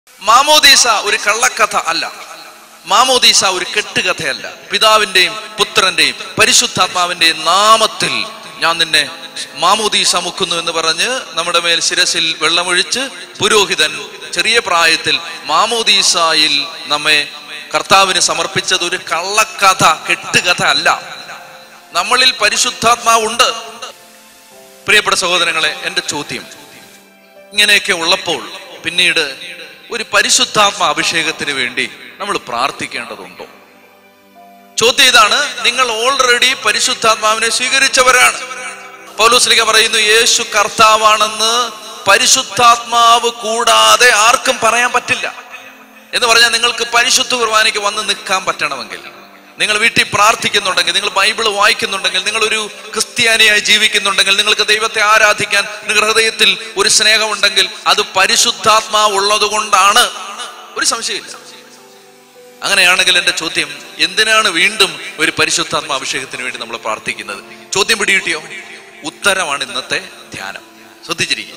മാമോദീസ ഒരു കള്ളക്കഥ അല്ല മാമോദീസ ഒരു കെട്ടുകഥയല്ല പിതാവിന്റെയും പുത്രന്റെയും പരിശുദ്ധാത്മാവിന്റെയും നാമത്തിൽ ഞാൻ നിന്നെ മാമോദീസ മുക്കുന്നു എന്ന് പറഞ്ഞ് നമ്മുടെ മേൽ ശിരസിൽ വെള്ളമൊഴിച്ച് പുരോഹിതൻ ചെറിയ പ്രായത്തിൽ മാമോദീസായിൽ നമ്മെ കർത്താവിന് സമർപ്പിച്ചത് ഒരു കള്ളക്കഥ കെട്ടുകഥ അല്ല നമ്മളിൽ പരിശുദ്ധാത്മാവുണ്ട് പ്രിയപ്പെട്ട സഹോദരങ്ങളെ എന്റെ ചോദ്യം ഇങ്ങനെയൊക്കെ ഉള്ളപ്പോൾ പിന്നീട് ഒരു പരിശുദ്ധാത്മ അഭിഷേകത്തിന് വേണ്ടി നമ്മൾ പ്രാർത്ഥിക്കേണ്ടതുണ്ടോ ചോദ്യം ഇതാണ് നിങ്ങൾ ഓൾറെഡി പരിശുദ്ധാത്മാവിനെ സ്വീകരിച്ചവരാണ് പൗലോസ്ലിക പറയുന്നു യേശു കർത്താവാണെന്ന് പരിശുദ്ധാത്മാവ് കൂടാതെ ആർക്കും പറയാൻ പറ്റില്ല എന്ന് പറഞ്ഞാൽ നിങ്ങൾക്ക് പരിശുദ്ധ കുർബാനയ്ക്ക് വന്ന് നിൽക്കാൻ പറ്റണമെങ്കിൽ നിങ്ങൾ വീട്ടിൽ പ്രാർത്ഥിക്കുന്നുണ്ടെങ്കിൽ നിങ്ങൾ ബൈബിൾ വായിക്കുന്നുണ്ടെങ്കിൽ നിങ്ങൾ ഒരു ക്രിസ്ത്യാനിയായി ജീവിക്കുന്നുണ്ടെങ്കിൽ നിങ്ങൾക്ക് ദൈവത്തെ ആരാധിക്കാൻ നിങ്ങളുടെ ഹൃദയത്തിൽ ഒരു സ്നേഹമുണ്ടെങ്കിൽ അത് പരിശുദ്ധാത്മാവ് ഉള്ളത് കൊണ്ടാണ് ഒരു സംശയമില്ല അങ്ങനെയാണെങ്കിൽ എന്റെ ചോദ്യം എന്തിനാണ് വീണ്ടും ഒരു പരിശുദ്ധാത്മ അഭിഷേകത്തിന് വേണ്ടി നമ്മൾ പ്രാർത്ഥിക്കുന്നത് ചോദ്യം പിടികിട്ടിയോ ഉത്തരമാണ് ഇന്നത്തെ ധ്യാനം ശ്രദ്ധിച്ചിരിക്കുക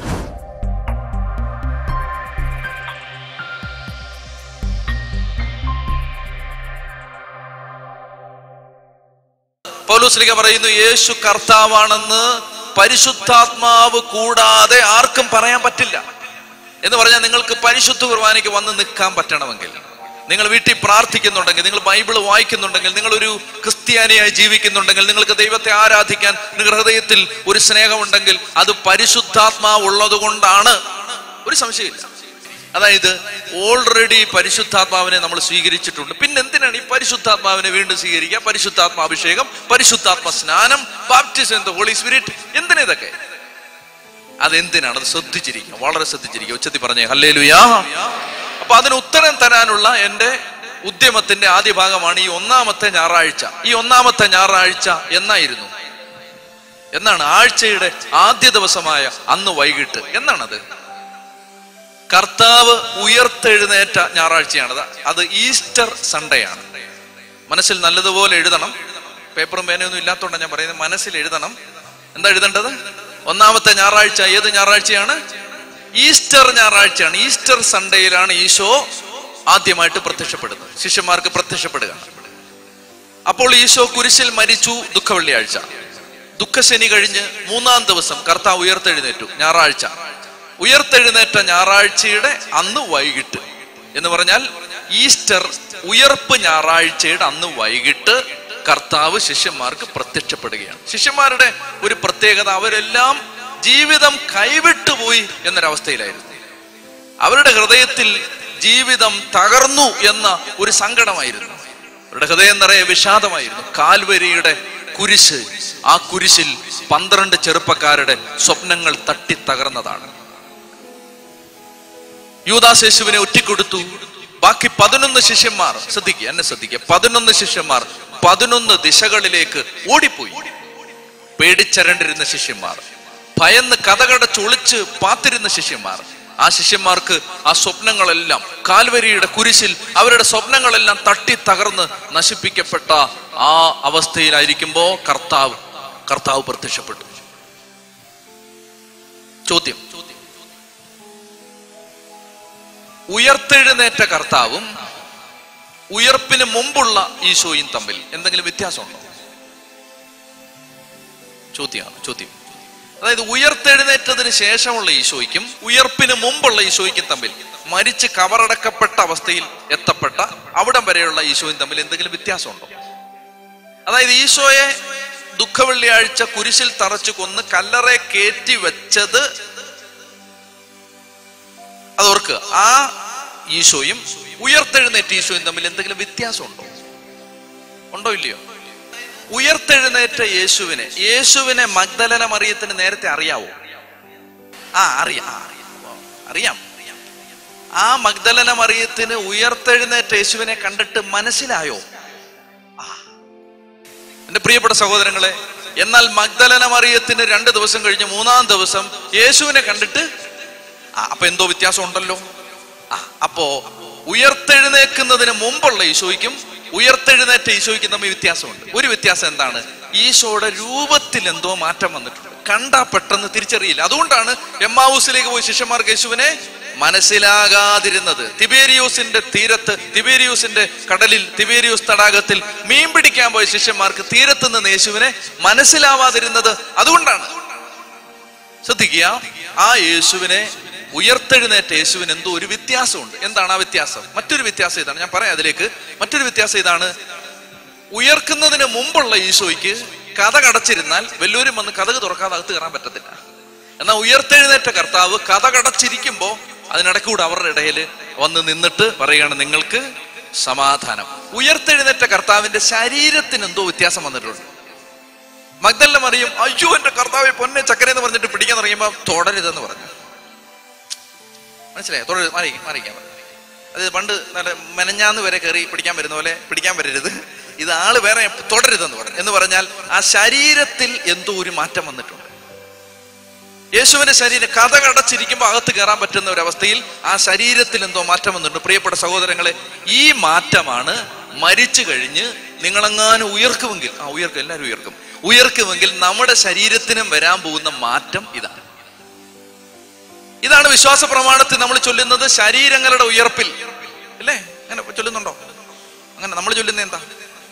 പൗലോസ്ലിക പറയുന്നു യേശു കർത്താവാണെന്ന് പരിശുദ്ധാത്മാവ് കൂടാതെ ആർക്കും പറയാൻ പറ്റില്ല എന്ന് പറഞ്ഞാൽ നിങ്ങൾക്ക് പരിശുദ്ധ കുർബാനയ്ക്ക് വന്ന് നിൽക്കാൻ പറ്റണമെങ്കിൽ നിങ്ങൾ വീട്ടിൽ പ്രാർത്ഥിക്കുന്നുണ്ടെങ്കിൽ നിങ്ങൾ ബൈബിൾ വായിക്കുന്നുണ്ടെങ്കിൽ നിങ്ങൾ ഒരു ക്രിസ്ത്യാനിയായി ജീവിക്കുന്നുണ്ടെങ്കിൽ നിങ്ങൾക്ക് ദൈവത്തെ ആരാധിക്കാൻ നിങ്ങളുടെ ഹൃദയത്തിൽ ഒരു സ്നേഹമുണ്ടെങ്കിൽ അത് പരിശുദ്ധാത്മാവ് ഉള്ളത് കൊണ്ടാണ് ഒരു സംശയമില്ല അതായത് ഓൾറെഡി പരിശുദ്ധാത്മാവിനെ നമ്മൾ സ്വീകരിച്ചിട്ടുണ്ട് പിന്നെ എന്തിനാണ് ഈ പരിശുദ്ധാത്മാവിനെ വീണ്ടും സ്വീകരിക്കുക പരിശുദ്ധാത്മ അഭിഷേകം പരിശുദ്ധാത്മ സ്നാനം ബാപ്റ്റിസം ദ ഹോളി സ്പിരിറ്റ് എന്തിനാ ഇതൊക്കെ അതെന്തിനാണ് അത് ശ്രദ്ധിച്ചിരിക്കുക വളരെ ശ്രദ്ധിച്ചിരിക്കുക ഉച്ചത്തി പറഞ്ഞേ ഹല്ലേ ലുയാ അപ്പൊ അതിന് ഉത്തരം തരാനുള്ള എന്റെ ഉദ്യമത്തിന്റെ ആദ്യ ഭാഗമാണ് ഈ ഒന്നാമത്തെ ഞായറാഴ്ച ഈ ഒന്നാമത്തെ ഞായറാഴ്ച എന്നായിരുന്നു എന്നാണ് ആഴ്ചയുടെ ആദ്യ ദിവസമായ അന്ന് വൈകിട്ട് എന്നാണത് കർത്താവ് ഉയർത്തെഴുന്നേറ്റ ഞായറാഴ്ചയാണത് അത് ഈസ്റ്റർ സൺഡേ ആണ് മനസ്സിൽ നല്ലതുപോലെ എഴുതണം പേപ്പറും പേനയൊന്നും ഇല്ലാത്തതുകൊണ്ടാണ് ഞാൻ പറയുന്നത് മനസ്സിൽ എഴുതണം എന്താ എഴുതേണ്ടത് ഒന്നാമത്തെ ഞായറാഴ്ച ഏത് ഞായറാഴ്ചയാണ് ഈസ്റ്റർ ഞായറാഴ്ചയാണ് ഈസ്റ്റർ സൺഡേയിലാണ് ഈശോ ആദ്യമായിട്ട് പ്രത്യക്ഷപ്പെടുന്നത് ശിഷ്യന്മാർക്ക് പ്രത്യക്ഷപ്പെടുക അപ്പോൾ ഈശോ കുരിശിൽ മരിച്ചു ദുഃഖവെള്ളിയാഴ്ച ദുഃഖശനി കഴിഞ്ഞ് മൂന്നാം ദിവസം കർത്താവ് ഉയർത്തെഴുന്നേറ്റു ഞായറാഴ്ച ഉയർത്തെഴുന്നേറ്റ ഞായറാഴ്ചയുടെ അന്ന് വൈകിട്ട് എന്ന് പറഞ്ഞാൽ ഈസ്റ്റർ ഉയർപ്പ് ഞായറാഴ്ചയുടെ അന്ന് വൈകിട്ട് കർത്താവ് ശിഷ്യന്മാർക്ക് പ്രത്യക്ഷപ്പെടുകയാണ് ശിഷ്യന്മാരുടെ ഒരു പ്രത്യേകത അവരെല്ലാം ജീവിതം കൈവിട്ടുപോയി എന്നൊരവസ്ഥയിലായിരുന്നു അവരുടെ ഹൃദയത്തിൽ ജീവിതം തകർന്നു എന്ന ഒരു സങ്കടമായിരുന്നു അവരുടെ ഹൃദയം നിറയെ വിഷാദമായിരുന്നു കാൽവരിയുടെ കുരിശ് ആ കുരിശിൽ പന്ത്രണ്ട് ചെറുപ്പക്കാരുടെ സ്വപ്നങ്ങൾ തട്ടി തകർന്നതാണ് യൂദാസ് യേശുവിനെ ഒറ്റിക്കൊടുത്തു ബാക്കി പതിനൊന്ന് ശിഷ്യന്മാർ ശ്രദ്ധിക്കുക എന്നെ ശ്രദ്ധിക്കുക പതിനൊന്ന് ശിഷ്യന്മാർ പതിനൊന്ന് ദിശകളിലേക്ക് ഓടിപ്പോയി പേടിച്ചരണ്ടിരുന്ന ശിഷ്യന്മാർ ഭയന്ന് കഥകടച്ചൊളിച്ച് പാത്തിരുന്ന ശിഷ്യന്മാർ ആ ശിഷ്യന്മാർക്ക് ആ സ്വപ്നങ്ങളെല്ലാം കാൽവരിയുടെ കുരിശിൽ അവരുടെ സ്വപ്നങ്ങളെല്ലാം തട്ടി തകർന്ന് നശിപ്പിക്കപ്പെട്ട ആ അവസ്ഥയിലായിരിക്കുമ്പോ കർത്താവ് കർത്താവ് പ്രത്യക്ഷപ്പെട്ടു ചോദ്യം ഉയർത്തെഴുന്നേറ്റ കർത്താവും ഉയർപ്പിന് മുമ്പുള്ള ഈശോയും തമ്മിൽ എന്തെങ്കിലും വ്യത്യാസമുണ്ടോ ചോദ്യമാണ് ചോദ്യം അതായത് ഉയർത്തെഴുന്നേറ്റതിന് ശേഷമുള്ള ഈശോയ്ക്കും ഉയർപ്പിന് മുമ്പുള്ള ഈശോയ്ക്കും തമ്മിൽ മരിച്ച് കവറടക്കപ്പെട്ട അവസ്ഥയിൽ എത്തപ്പെട്ട അവിടം വരെയുള്ള ഈശോയും തമ്മിൽ എന്തെങ്കിലും വ്യത്യാസമുണ്ടോ അതായത് ഈശോയെ ദുഃഖവെള്ളിയാഴ്ച കുരിശിൽ തറച്ചു കൊന്ന് കല്ലറെ കയറ്റി വെച്ചത് അതോർക്കുക ആ ഈശോയും ഉയർത്തെഴുന്നേറ്റ ഈശോയും തമ്മിൽ എന്തെങ്കിലും വ്യത്യാസമുണ്ടോ ഉണ്ടോ ഇല്ലയോ ഉയർത്തെഴുന്നേറ്റ യേശുവിനെ യേശുവിനെ മഗ്ദലന മറിയത്തിന് നേരത്തെ അറിയാവോ ആ അറിയാം ആ, അറിയാം അറിയാം ആ മഗ്ദലന മറിയത്തിന് ഉയർത്തെഴുന്നേറ്റ യേശുവിനെ കണ്ടിട്ട് മനസ്സിലായോ ആ. എന്റെ പ്രിയപ്പെട്ട സഹോദരങ്ങളെ എന്നാൽ മഗ്ദലന മറിയത്തിന് രണ്ട് ദിവസം കഴിഞ്ഞ് മൂന്നാം ദിവസം യേശുവിനെ കണ്ടിട്ട് ആ, അപ്പൊ എന്തോ വ്യത്യാസം ഉണ്ടല്ലോ ആ, അപ്പോ ഉയർത്തെഴുന്നേക്കുന്നതിന് മുമ്പുള്ള ഈശോയ്ക്കും ഉയർത്തെഴുന്നേറ്റ ഈശോയ്ക്കും തമ്മിൽ വ്യത്യാസമുണ്ട് ഒരു വ്യത്യാസം എന്താണ് ഈശോയുടെ രൂപത്തിൽ എന്തോ മാറ്റം വന്നിട്ടുണ്ട് കണ്ടാ പെട്ടെന്ന് തിരിച്ചറിയില്ല അതുകൊണ്ടാണ് എമ്മാവൂസിലേക്ക് പോയി ശിഷ്യന്മാർക്ക് യേശുവിനെ മനസ്സിലാകാതിരുന്നത് തിബേരിയൂസിന്റെ തീരത്ത് തിബേരിയൂസിന്റെ കടലിൽ തിബേരിയൂസ് തടാകത്തിൽ മീൻ പിടിക്കാൻ പോയ ശിഷ്യന്മാർക്ക് തീരത്ത് നിന്ന് യേശുവിനെ മനസ്സിലാവാതിരുന്നത് അതുകൊണ്ടാണ് ശ്രദ്ധിക്കുക ആ യേശുവിനെ ഉയർത്തെഴുന്നേറ്റ യേശുവിന് എന്തോ ഒരു വ്യത്യാസമുണ്ട് എന്താണ് ആ വ്യത്യാസം മറ്റൊരു വ്യത്യാസം ഇതാണ് ഞാൻ പറയാം അതിലേക്ക് മറ്റൊരു വ്യത്യാസം ഇതാണ് ഉയർക്കുന്നതിന് മുമ്പുള്ള ഈശോയ്ക്ക് കഥ കടച്ചിരുന്നാൽ വല്ലവരും വന്ന് കഥ തുറക്കാതെ അകത്ത് കയറാൻ പറ്റത്തില്ല എന്നാൽ ഉയർത്തെഴുന്നേറ്റ കർത്താവ് കഥ കടച്ചിരിക്കുമ്പോ അതിനിടക്കൂടെ അവരുടെ ഇടയിൽ വന്ന് നിന്നിട്ട് പറയുകയാണ് നിങ്ങൾക്ക് സമാധാനം ഉയർത്തെഴുന്നേറ്റ കർത്താവിന്റെ ശരീരത്തിന് എന്തോ വ്യത്യാസം വന്നിട്ടുണ്ട് മഗ്ദല്ല മറിയും അയ്യോ എന്റെ കർത്താവെ പൊന്നെ ചക്കരെന്ന് പറഞ്ഞിട്ട് പിടിക്കാൻ തുടങ്ങിയപ്പോ തുടരുതെന്ന് പറഞ്ഞു മനസ്സിലായോ തുടരുത് മാറി മാറിക്കാൻ പറഞ്ഞു അത് പണ്ട് നല്ല മെനഞ്ഞാന്ന് വരെ കയറി പിടിക്കാൻ വരുന്ന പോലെ പിടിക്കാൻ വരരുത് ഇത് ആള് വേറെ തുടരുതെന്ന് പറഞ്ഞു എന്ന് പറഞ്ഞാൽ ആ ശരീരത്തിൽ എന്തോ ഒരു മാറ്റം വന്നിട്ടുണ്ട് യേശുവിന്റെ ശരീരം കഥ കടച്ചിരിക്കുമ്പോൾ അകത്ത് കയറാൻ പറ്റുന്ന ഒരു അവസ്ഥയിൽ ആ ശരീരത്തിൽ എന്തോ മാറ്റം വന്നിട്ടുണ്ട് പ്രിയപ്പെട്ട സഹോദരങ്ങളെ ഈ മാറ്റമാണ് മരിച്ചു കഴിഞ്ഞ് നിങ്ങളെങ്ങാനും ഉയർക്കുമെങ്കിൽ ആ ഉയർക്കും എല്ലാവരും ഉയർക്കും ഉയർക്കുമെങ്കിൽ നമ്മുടെ ശരീരത്തിനും വരാൻ പോകുന്ന മാറ്റം ഇതാണ് ഇതാണ് വിശ്വാസ പ്രമാണത്തിൽ നമ്മൾ ചൊല്ലുന്നത് ശരീരങ്ങളുടെ ഉയർപ്പിൽ അല്ലേ അങ്ങനെ ചൊല്ലുന്നുണ്ടോ അങ്ങനെ നമ്മൾ ചൊല്ലുന്നത് എന്താ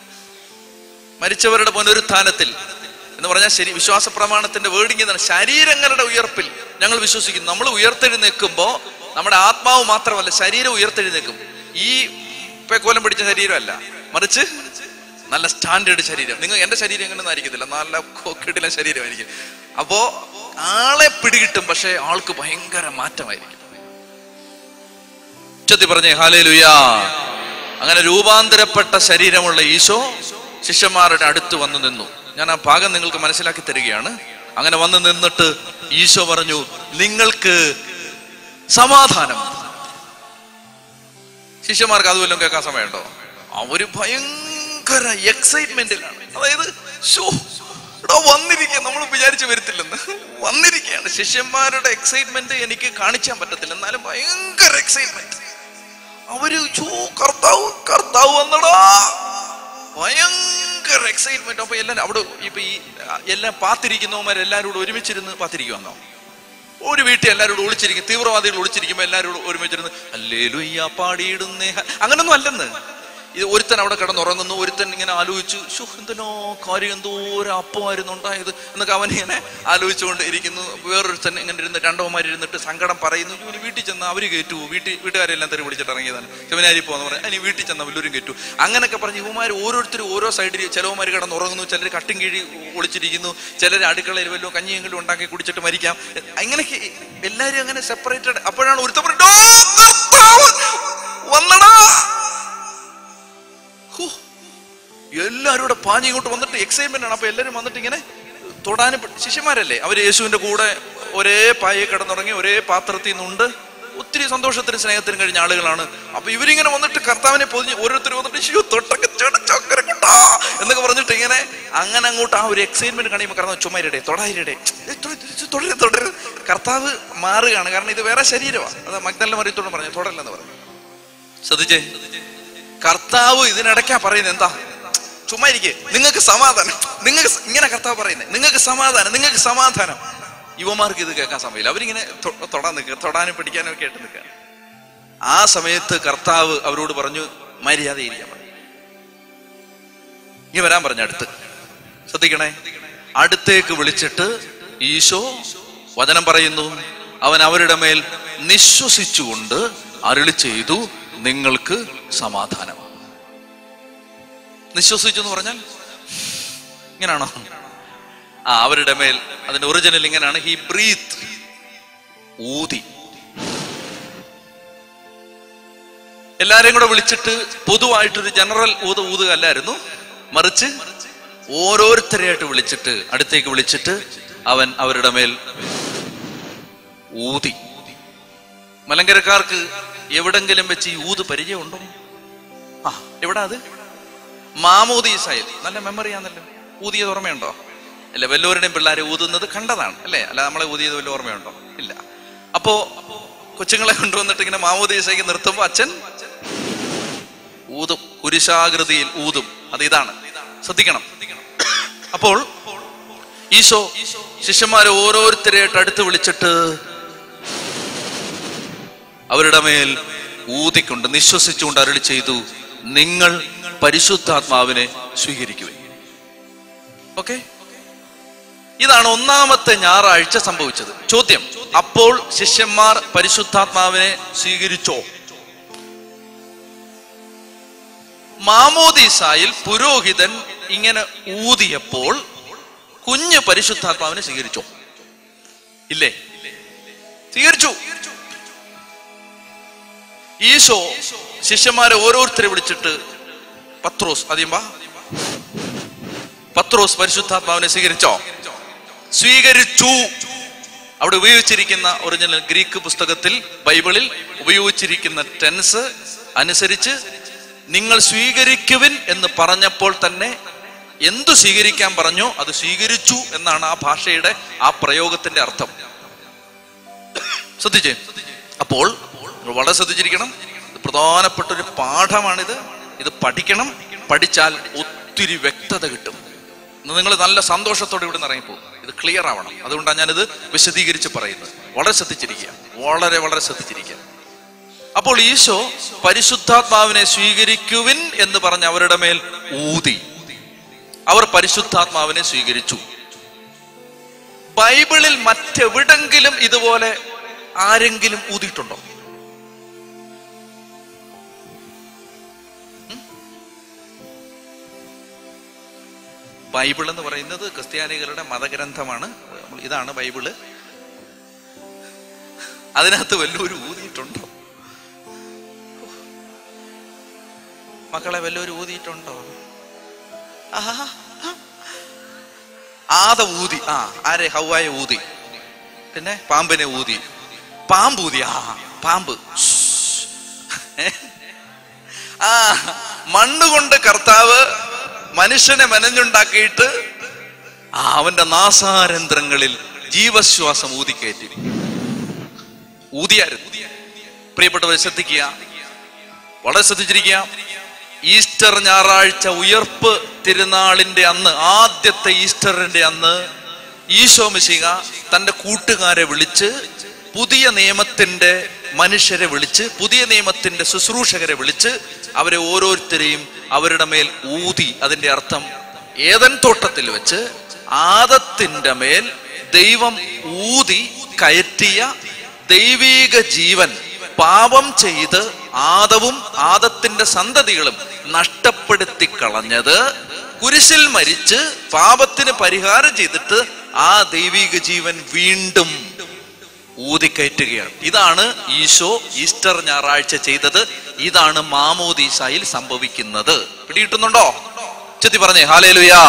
മരിച്ചവരുടെ പുനരുത്ഥാനത്തിൽ എന്ന് പറഞ്ഞാൽ ശരി വിശ്വാസ പ്രമാണത്തിന്റെ വേർഡിങ് എന്താണ് ശരീരങ്ങളുടെ ഉയർപ്പിൽ ഞങ്ങൾ വിശ്വസിക്കുന്നു നമ്മൾ ഉയർത്തെഴുന്നേൽക്കുമ്പോൾ നമ്മുടെ ആത്മാവ് മാത്രമല്ല ശരീരം ഉയർത്തെഴുന്നേക്കും ഈ പേക്കോലം പിടിച്ച ശരീരമല്ല മറിച്ച് നല്ല സ്റ്റാൻഡേർഡ് ശരീരം നിങ്ങൾ എന്റെ ശരീരം എങ്ങനെയൊന്നും ആയിരിക്കത്തില്ല നല്ല കിടില ശരീരമായിരിക്കും അപ്പോ ആളെ പിടികിട്ടും പക്ഷെ ആൾക്ക് ഭയങ്കര മാറ്റമായിരിക്കും ഉച്ചത്തി പറഞ്ഞേ ഹാലേ ലുയാ അങ്ങനെ രൂപാന്തരപ്പെട്ട ശരീരമുള്ള ഈശോ ശിഷ്യന്മാരുടെ അടുത്ത് വന്നു നിന്നു ഞാൻ ആ ഭാഗം നിങ്ങൾക്ക് മനസ്സിലാക്കി തരികയാണ് അങ്ങനെ വന്ന് നിന്നിട്ട് ഈശോ പറഞ്ഞു നിങ്ങൾക്ക് സമാധാനം ശിഷ്യന്മാർക്ക് അതുവല്ലം കേൾക്കാൻ സമയമുണ്ടോ അവര് ഭയങ്കര എക്സൈറ്റ്മെന്റിലാണ് അതായത് ഷോ എടാ വന്നിരിക്കുക നമ്മൾ വിചാരിച്ചു വരത്തില്ലെന്ന് വന്നിരിക്കുകയാണ് ശിഷ്യന്മാരുടെ എക്സൈറ്റ്മെന്റ് എനിക്ക് കാണിക്കാൻ പറ്റത്തില്ല എന്നാലും ഭയങ്കര എക്സൈറ്റ്മെന്റ് അവര് ഷോ കർത്താവ് കർത്താവ് വന്നടാ ഭയങ്കര എക്സൈറ്റ്മെന്റ് അപ്പൊ എല്ലാരും അവിടെ ഇപ്പൊ ഈ എല്ലാം പാത്തിരിക്കുന്നവന്മാർ എല്ലാവരും കൂടെ ഒരുമിച്ചിരുന്ന് പാത്തിരിക്കുവാന്നോ ഒരു വീട്ടിൽ എല്ലാവരും കൂടെ ഒളിച്ചിരിക്കും തീവ്രവാദികൾ ഒളിച്ചിരിക്കുമ്പോൾ എല്ലാവരും കൂടെ ഒരുമിച്ചിരുന്ന് അല്ലേലുയ്യ പാടിയിടുന്നേ അങ്ങനൊന്നും അല്ലെന്ന് ഇത് ഒരുത്തൻ അവിടെ കിടന്നുറങ്ങുന്നു ഒരുത്തൻ ഇങ്ങനെ ആലോചിച്ചു ഷോ എന്തിനോ കാര്യം എന്തോ ഒരു അപ്പമായിരുന്നു ഉണ്ടായത് എന്നൊക്കെ അവൻ ഇങ്ങനെ ആലോചിച്ചുകൊണ്ട് ഇരിക്കുന്നു വേറൊരുത്തൻ ഇങ്ങനെ ഇരുന്ന് രണ്ടോമാർ ഇരുന്നിട്ട് സങ്കടം പറയുന്നു ഇവന് വീട്ടിൽ ചെന്ന് അവര് കയറ്റു വീട്ടിൽ വീട്ടുകാരെല്ലാം തെറി പിടിച്ചിട്ട് ഇറങ്ങിയതാണ് ശിവനാരി പോന്ന് പറഞ്ഞു അതിന് വീട്ടിൽ ചെന്ന് വല്ലവരും കയറ്റു അങ്ങനെയൊക്കെ പറഞ്ഞ് ഇവന്മാർ ഓരോരുത്തരും ഓരോ സൈഡിൽ ചിലവന്മാർ കിടന്നുറങ്ങുന്നു ചിലർ കട്ടും കീഴി ഒളിച്ചിരിക്കുന്നു ചിലർ അടുക്കളയിൽ വല്ലതും കഞ്ഞിയെങ്കിലും ഉണ്ടാക്കി കുടിച്ചിട്ട് മരിക്കാം അങ്ങനെയൊക്കെ എല്ലാരും അങ്ങനെ സെപ്പറേറ്റഡ് അപ്പോഴാണ് ഒരുത്തൻ പറഞ്ഞു, "ഡോ, കർത്താവ് വന്നടാ ഹോ, എല്ലാവരും കൂടെ പാഞ്ഞ് ഇങ്ങോട്ട് വന്നിട്ട് എക്സൈറ്റ്മെന്റ് ആണ് അപ്പൊ എല്ലാവരും വന്നിട്ട് ഇങ്ങനെ തൊടാനും പ- ശിഷ്യന്മാരല്ലേ അവർ യേശുവിന്റെ കൂടെ ഒരേ പായെ കിടന്നുറങ്ങി ഒരേ പാത്രത്തിൽ നിന്നുണ്ട് ഒത്തിരി സന്തോഷത്തിനും സ്നേഹത്തിനും കഴിഞ്ഞ ആളുകളാണ് അപ്പൊ ഇവരിങ്ങനെ വന്നിട്ട് കർത്താവിനെ പൊതിഞ്ഞ് ഓരോരുത്തർ വന്നിട്ട് "ശ്ശോ, തൊട്ടൊക്കെ ചേട്ടാ, ചക്കര കൊണ്ടാ" എന്നൊക്കെ പറഞ്ഞിട്ട് ഇങ്ങനെ അങ്ങനെ അങ്ങോട്ട് ആ ഒരു എക്സൈറ്റ്മെന്റ് കാണിയുമ്പോൾ കാരണം ചുമരിടെ തൊടായിരടെ തുടരുത് തുടരുത് കർത്താവ് മാറുകയാണ് കാരണം ഇത് വേറെ ശരീരമാണ് അത് മഗ്ദല്ല മറിയത്തോടും പറഞ്ഞു തുടരല്ലെന്ന് പറഞ്ഞു ശ്രദ്ധിച്ചേ കർത്താവ് ഇതിനിടയ്ക്കാ പറയുന്നത് എന്താ ചുമ്മാ ഇരിക്കെ നിങ്ങൾക്ക് സമാധാനം നിങ്ങൾക്ക് സ- ഇങ്ങനെ കർത്താവ് പറയുന്നത് നിങ്ങൾക്ക് സമാധാനം നിങ്ങൾക്ക് സമാധാനം യുവമാർക്ക് ഇത് കേൾക്കാൻ സമയമില്ല അവരിങ്ങനെ തൊ- തൊടാൻ നിൽക്കുക തൊടാനും പിടിക്കാനും ഒക്കെ ആയിട്ട് നിൽക്കുക ആ സമയത്ത് കർത്താവ് അവരോട് പറഞ്ഞു മര്യാദ ഇരിക്കാൻ പറഞ്ഞു ഇനി വരാൻ പറഞ്ഞു അടുത്ത് ശ്രദ്ധിക്കണേ അടുത്തേക്ക് വിളിച്ചിട്ട് ഈശോ വചനം പറയുന്നു അവൻ അവരുടെ മേൽ നിശ്വസിച്ചുകൊണ്ട് അരുളി ചെയ്തു നിങ്ങൾക്ക് സമാധാനം നിശ്വസിച്ചു എന്ന് പറഞ്ഞാൽ ഇങ്ങനാണോ ആ അവരുടെ മേൽ അതിന്റെ ഒറിജിനൽ ഇങ്ങനെയാണ് ഹി ബ്രീത്ത് ഊതി എല്ലാരെയും കൂടെ വിളിച്ചിട്ട് പൊതുവായിട്ടൊരു ജനറൽ ഊത ഊതുക അല്ലായിരുന്നു മറിച്ച് ഓരോരുത്തരെയായിട്ട് വിളിച്ചിട്ട് അടുത്തേക്ക് വിളിച്ചിട്ട് അവൻ അവരുടെ മേൽ ഊതി മലങ്കരക്കാർക്ക് എവിടെങ്കിലും വെച്ച് ഈ ഊത് പരിചയമുണ്ടോ ആ എവിടാ അത് മാമോദീസായിൽ നല്ല മെമ്മറി ആണല്ലോ ഊതിയത് ഓർമ്മയുണ്ടോ അല്ല വല്ലവരുടെയും പിള്ളേരെ ഊതുന്നത് കണ്ടതാണ് അല്ലേ അല്ല നമ്മളെ ഊതിയത് വല്ല ഓർമ്മയുണ്ടോ ഇല്ല അപ്പോ കൊച്ചുങ്ങളെ കൊണ്ടുവന്നിട്ട് ഇങ്ങനെ മാമോദീസയ്ക്ക് നിർത്തുമ്പോ അച്ഛൻ ഊതും കുരിശാകൃതിയിൽ ഊതും അത് ഇതാണ് ശ്രദ്ധിക്കണം അപ്പോൾ ഈശോ ശിഷ്യന്മാരെ ഓരോരുത്തരെയായിട്ട് അടുത്ത് വിളിച്ചിട്ട് അവരുടെ മേൽ ഊതിക്കൊണ്ട് നിശ്വസിച്ചുകൊണ്ട് അരളി ചെയ്തു നിങ്ങൾ പരിശുദ്ധാത്മാവിനെ സ്വീകരിക്കുവിൻ ഓക്കെ ഇതാണ് ഒന്നാമത്തെ ഞായറാഴ്ച സംഭവിച്ചത് ചോദ്യം അപ്പോൾ ശിഷ്യന്മാർ പരിശുദ്ധാത്മാവിനെ സ്വീകരിച്ചോ മാമോദീസായിൽ പുരോഹിതൻ ഇങ്ങനെ ഊതിയപ്പോൾ കുഞ്ഞ് പരിശുദ്ധാത്മാവിനെ സ്വീകരിച്ചോ ഇല്ലേ സ്വീകരിച്ചു ഈശോ ശിഷ്യന്മാരെ ഓരോരുത്തരെ വിളിച്ചിട്ട് പത്രോസ് ആദ്യം വാ പത്രോസ് പരിശുദ്ധാത്മാവിനെ സ്വീകരിച്ചോ സ്വീകരിച്ചു അവിടെ ഉപയോഗിച്ചിരിക്കുന്ന ഒറിജിനൽ ഗ്രീക്ക് പുസ്തകത്തിൽ ബൈബിളിൽ ഉപയോഗിച്ചിരിക്കുന്ന ടെൻസ് അനുസരിച്ച് നിങ്ങൾ സ്വീകരിക്കുവിൻ എന്ന് പറഞ്ഞപ്പോൾ തന്നെ എന്തു സ്വീകരിക്കാൻ പറഞ്ഞോ അത് സ്വീകരിച്ചു എന്നാണ് ആ ഭാഷയുടെ ആ പ്രയോഗത്തിന്റെ അർത്ഥം ശ്രദ്ധിച്ചേ അപ്പോൾ നിങ്ങൾ വളരെ ശ്രദ്ധിച്ചിരിക്കണം ഇത് പ്രധാനപ്പെട്ട ഒരു പാഠമാണിത് ഇത് പഠിക്കണം പഠിച്ചാൽ ഒത്തിരി വ്യക്തത കിട്ടും നിങ്ങൾ നല്ല സന്തോഷത്തോടെ ഇവിടെ നിന്ന് ഇറങ്ങിപ്പോകും ഇത് ക്ലിയർ ആവണം അതുകൊണ്ടാണ് ഞാനിത് വിശദീകരിച്ച് പറയുന്നത് വളരെ ശ്രദ്ധിച്ചിരിക്കുക വളരെ വളരെ ശ്രദ്ധിച്ചിരിക്കുക അപ്പോൾ ഈശോ പരിശുദ്ധാത്മാവിനെ സ്വീകരിക്കുവിൻ എന്ന് പറഞ്ഞ് അവരുടെ മേൽ ഊതി അവർ പരിശുദ്ധാത്മാവിനെ സ്വീകരിച്ചു ബൈബിളിൽ മറ്റെവിടെങ്കിലും ഇതുപോലെ ആരെങ്കിലും ഊതിയിട്ടുണ്ടോ ഉം? ബൈബിൾ എന്ന് പറയുന്നത് ക്രിസ്ത്യാനികളുടെ മതഗ്രന്ഥമാണ് നമ്മൾ- ഇതാണ് ബൈബിള് അതിനകത്ത് വല്ലൊരു ഊതിയിട്ടുണ്ടോ മക്കളെ വല്ലൊരു ഊതിയിട്ടുണ്ടോ ആഹാ. ആദ ഊതി ആ ആരെ ഹൗവായ ഊതി പിന്നെ പാമ്പിനെ ഊതി പാമ്പ് ഊതി ആ പാമ്പ് ഏ? ആ മണ്ണുകൊണ്ട് കർത്താവ് മനുഷ്യനെ മെനഞ്ഞുണ്ടാക്കിയിട്ട് ആ അവന്റെ നാസാരന്ധ്രങ്ങളിൽ ജീവശ്വാസം ഊതിക്കയറ്റി ഊതിയായിരുന്നു പ്രിയപ്പെട്ടവരെ ശ്രദ്ധിക്കുക വളരെ ശ്രദ്ധിച്ചിരിക്കുക ഈസ്റ്റർ ഞായറാഴ്ച ഉയർപ്പ് തിരുനാളിന്റെ അന്ന് ആദ്യത്തെ ഈസ്റ്ററിന്റെ അന്ന് ഈശോ മിശിക തന്റെ കൂട്ടുകാരെ വിളിച്ച് പുതിയ നിയമത്തിന്റെ മനുഷ്യരെ വിളിച്ച് പുതിയ നിയമത്തിന്റെ ശുശ്രൂഷകരെ വിളിച്ച് അവരെ ഓരോരുത്തരെയും അവരുടെ മേൽ ഊതി അതിന്റെ അർത്ഥം ഏതൻ തോട്ടത്തിൽ വെച്ച് ആദത്തിന്റെ മേൽ ദൈവം ഊതി കയറ്റിയ ദൈവീക ജീവൻ പാപം ചെയ്ത് ആദവും ആദത്തിന്റെ സന്തതികളും നഷ്ടപ്പെടുത്തി കളഞ്ഞത് കുരിശിൽ മരിച്ച് പാപത്തിന് പരിഹാരം ചെയ്തിട്ട് ആ ദൈവിക ജീവൻ വീണ്ടും ഊതിക്കയറ്റുകയാണ് ഇതാണ് ഈശോ ഈസ്റ്റർ ഞായറാഴ്ച ചെയ്തത് ഇതാണ് മാമോദീസായിൽ സംഭവിക്കുന്നത് പിടികിട്ടുന്നുണ്ടോ ചെത്തി പറഞ്ഞേ ഹാലേലുയാ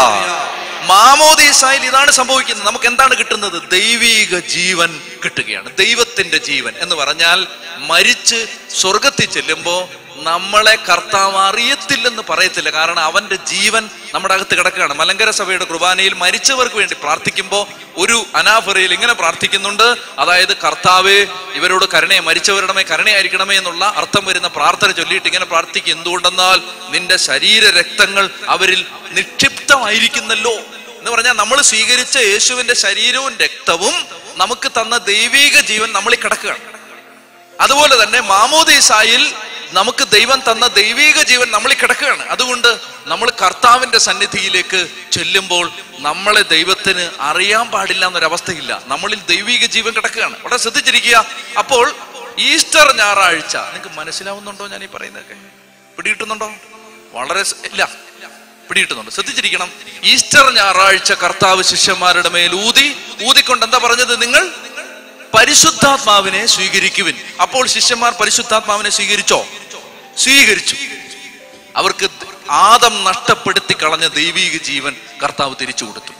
മാമോദീസായിൽ ഇതാണ് സംഭവിക്കുന്നത് നമുക്ക് എന്താണ് കിട്ടുന്നത് ദൈവീക ജീവൻ കിട്ടുകയാണ് ദൈവത്തിന്റെ ജീവൻ എന്ന് പറഞ്ഞാൽ മരിച്ച് സ്വർഗത്തിൽ ചെല്ലുമ്പോ നമ്മളെ കർത്താവ് അറിയത്തില്ലെന്ന് പറയത്തില്ല കാരണം അവന്റെ ജീവൻ നമ്മുടെ അകത്ത് കിടക്കുകയാണ് മലങ്കര സഭയുടെ കുർബാനയിൽ മരിച്ചവർക്ക് വേണ്ടി പ്രാർത്ഥിക്കുമ്പോൾ ഒരു അനാഫറയിൽ ഇങ്ങനെ പ്രാർത്ഥിക്കുന്നുണ്ട് അതായത് കർത്താവെ ഇവരോട് കരുണയെ മരിച്ചവരുടെ മേൽ കരുണയായിരിക്കണമേ എന്നുള്ള അർത്ഥം വരുന്ന പ്രാർത്ഥന ചൊല്ലിയിട്ട് ഇങ്ങനെ പ്രാർത്ഥിക്കും എന്തുകൊണ്ടെന്നാൽ നിന്റെ ശരീര രക്തങ്ങൾ അവരിൽ നിക്ഷിപ്തമായിരിക്കുന്നല്ലോ എന്ന് പറഞ്ഞാൽ നമ്മൾ സ്വീകരിച്ച യേശുവിന്റെ ശരീരവും രക്തവും നമുക്ക് തന്ന ദൈവീക ജീവൻ നമ്മളിൽ കിടക്കുകയാണ് അതുപോലെ തന്നെ മാമോദീസായിൽ നമുക്ക് ദൈവം തന്ന ദൈവീക ജീവൻ നമ്മളിൽ കിടക്കുകയാണ് അതുകൊണ്ട് നമ്മൾ കർത്താവിന്റെ സന്നിധിയിലേക്ക് ചെല്ലുമ്പോൾ നമ്മളെ ദൈവത്തിന് അറിയാൻ പാടില്ല എന്നൊരവസ്ഥയില്ല നമ്മളിൽ ദൈവീക ജീവൻ കിടക്കുകയാണ് വളരെ ശ്രദ്ധിച്ചിരിക്കുക അപ്പോൾ ഈസ്റ്റർ ഞായറാഴ്ച നിങ്ങൾക്ക് മനസ്സിലാവുന്നുണ്ടോ ഞാൻ ഈ പറയുന്നതൊക്കെ പിടികിട്ടുന്നുണ്ടോ വളരെ സ- ഇല്ല പിടികിട്ടുന്നുണ്ട് ശ്രദ്ധിച്ചിരിക്കണം ഈസ്റ്റർ ഞായറാഴ്ച കർത്താവ് ശിഷ്യന്മാരുടെ മേൽ ഊതി ഊതിക്കൊണ്ട് എന്താ പറഞ്ഞത് നിങ്ങൾ പരിശുദ്ധാത്മാവിനെ സ്വീകരിക്കുവിൻ അപ്പോൾ ശിഷ്യന്മാർ പരിശുദ്ധാത്മാവിനെ സ്വീകരിച്ചോ സ്വീകരിച്ചു അവർക്ക് ആദം നഷ്ടപ്പെടുത്തി കളഞ്ഞ ദൈവീക ജീവൻ കർത്താവ് തിരിച്ചു കൊടുത്തു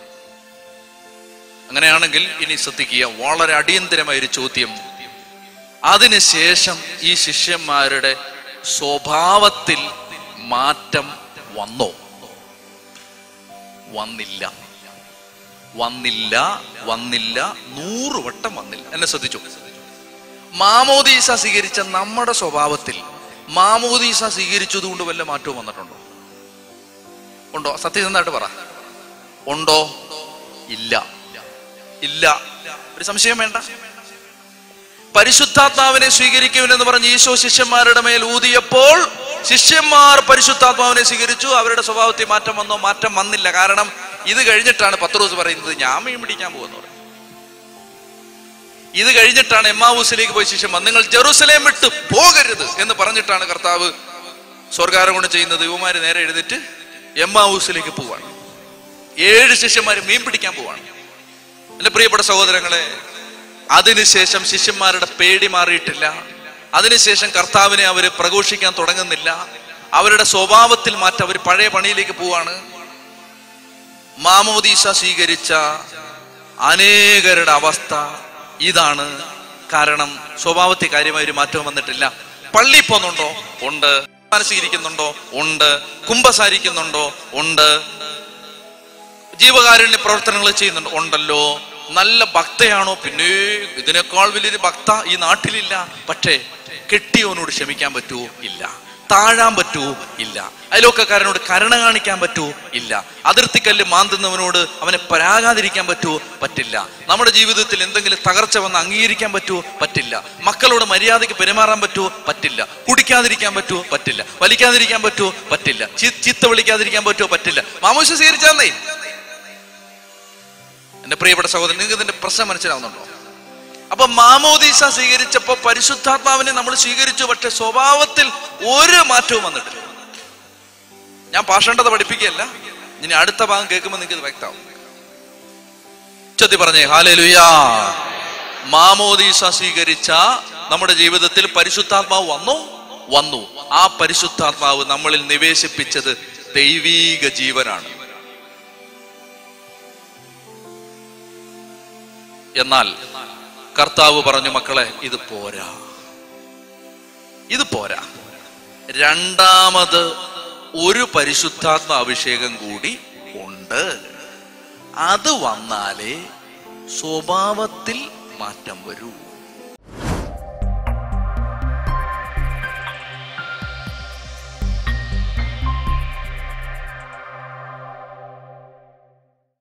അങ്ങനെയാണെങ്കിൽ ഇനി ശ്രദ്ധിക്കുക വളരെ അടിയന്തരമായ ഒരു ചോദ്യം അതിനുശേഷം ഈ ശിഷ്യന്മാരുടെ സ്വഭാവത്തിൽ മാറ്റം വന്നോ വന്നില്ല വന്നില്ല വന്നില്ല നൂറ് വട്ടം വന്നില്ല എന്നെ ശ്രദ്ധിച്ചു മാമോദീസ സ്വീകരിച്ച നമ്മുടെ സ്വഭാവത്തിൽ മാമോദീസ സ്വീകരിച്ചത് കൊണ്ട് വല്ല മാറ്റവും വന്നിട്ടുണ്ടോ ഉണ്ടോ സത്യസന്ധമായിട്ട് പറ ഉണ്ടോ ഇല്ല ഇല്ല ഒരു സംശയം വേണ്ട പരിശുദ്ധാത്മാവിനെ സ്വീകരിക്കുമെന്ന് പറഞ്ഞ് ഈശോ ശിഷ്യന്മാരുടെ മേൽ ഊതിയപ്പോൾ ശിഷ്യന്മാർ പരിശുദ്ധാത്മാവിനെ സ്വീകരിച്ചു അവരുടെ സ്വഭാവത്തിൽ മാറ്റം വന്നോ മാറ്റം വന്നില്ല കാരണം ഇത് കഴിഞ്ഞിട്ടാണ് പത്രോസ് പറയുന്നത് ഞാൻ മീൻ പിടിക്കാൻ പോകുന്നു ഇത് കഴിഞ്ഞിട്ടാണ് എമ്മാവൂസിലേക്ക് പോയി ശിഷ്യന്മാർ നിങ്ങൾ ജെറൂസലേം വിട്ട് പോകരുത് എന്ന് പറഞ്ഞിട്ടാണ് കർത്താവ് സ്വർഗാരോഹണം ചെയ്യുന്നത് യുവമാര് നേരെ എഴുതിട്ട് എമ്മാവൂസിലേക്ക് പോവാണ് ഏഴ് ശിഷ്യന്മാർ മീൻ പിടിക്കാൻ പോവാണ് എന്റെ പ്രിയപ്പെട്ട സഹോദരങ്ങളെ അതിനുശേഷം ശിഷ്യന്മാരുടെ പേടി മാറിയിട്ടില്ല അതിനുശേഷം കർത്താവിനെ അവർ പ്രഘോഷിക്കാൻ തുടങ്ങുന്നില്ല അവരുടെ സ്വഭാവത്തിൽ മാറ്റം അവർ പഴയ പണിയിലേക്ക് പോവാണ് മാമോദീസ സ്വീകരിച്ച അനേകരുടെ അവസ്ഥ ഇതാണ് കാരണം സ്വഭാവത്തിൽ കാര്യമായ ഒരു മാറ്റവും വന്നിട്ടില്ല പള്ളി പോകുന്നുണ്ടോ ഉണ്ട് സ്വീകരിക്കുന്നുണ്ടോ ഉണ്ട് കുംഭസാരിക്കുന്നുണ്ടോ ഉണ്ട് ജീവകാരുണ്യ പ്രവർത്തനങ്ങൾ ചെയ്യുന്നുണ്ട് ഉണ്ടല്ലോ നല്ല ഭക്തയാണോ പിന്നെ ഇതിനേക്കാൾ വലിയൊരു ഭക്ത ഈ നാട്ടിലില്ല പക്ഷേ കെട്ടിയവനോട് ക്ഷമിക്കാൻ പറ്റുമോ ഇല്ല താഴാൻ പറ്റുമോ ഇല്ല അയലോക്കക്കാരനോട് കരുണ കാണിക്കാൻ പറ്റുമോ ഇല്ല അതിർത്തിക്കല്ല് മാന്തുന്നവനോട് അവനെ പരാകാതിരിക്കാൻ പറ്റുമോ പറ്റില്ല നമ്മുടെ ജീവിതത്തിൽ എന്തെങ്കിലും തകർച്ച വന്ന് അംഗീകരിക്കാൻ പറ്റുമോ പറ്റില്ല മക്കളോട് മര്യാദയ്ക്ക് പെരുമാറാൻ പറ്റുമോ പറ്റില്ല കുടിക്കാതിരിക്കാൻ പറ്റുമോ പറ്റില്ല വലിക്കാതിരിക്കാൻ പറ്റുമോ പറ്റില്ല ചി- ചീത്ത വിളിക്കാതിരിക്കാൻ പറ്റുമോ പറ്റില്ല മാമോശ സ്വീകരിച്ചാന്നേ എന്റെ പ്രിയപ്പെട്ട സഹോദരൻ നിങ്ങൾക്ക് ഇതിന്റെ പ്രശ്നം മനസ്സിലാവുന്നുണ്ടോ അപ്പൊ മാമോദീസ സ്വീകരിച്ചപ്പോ പരിശുദ്ധാത്മാവിനെ നമ്മൾ സ്വീകരിച്ചു പക്ഷെ സ്വഭാവത്തിൽ ഒരു മാറ്റവും വന്നിട്ടില്ല ഞാൻ പാഷണ്ടത പഠിപ്പിക്കുകയല്ല ഇനി അടുത്ത ഭാഗം കേൾക്കുമ്പോൾ നിങ്ങൾക്ക് ഇത് വ്യക്തമാവും ഉച്ചത്തി പറഞ്ഞേ ഹാലേലുയാ മാമോദീസ സ്വീകരിച്ച നമ്മുടെ ജീവിതത്തിൽ പരിശുദ്ധാത്മാവ് വന്നു വന്നു ആ പരിശുദ്ധാത്മാവ് നമ്മളിൽ നിവേശിപ്പിച്ചത് ദൈവീക ജീവനാണ് എന്നാൽ കർത്താവ് പറഞ്ഞു മക്കളെ ഇത് പോരാ ഇത് പോരാ രണ്ടാമത് ഒരു പരിശുദ്ധാത്മ അഭിഷേകം കൂടി ഉണ്ട് അത് വന്നാലേ സ്വഭാവത്തിൽ മാറ്റം വരൂ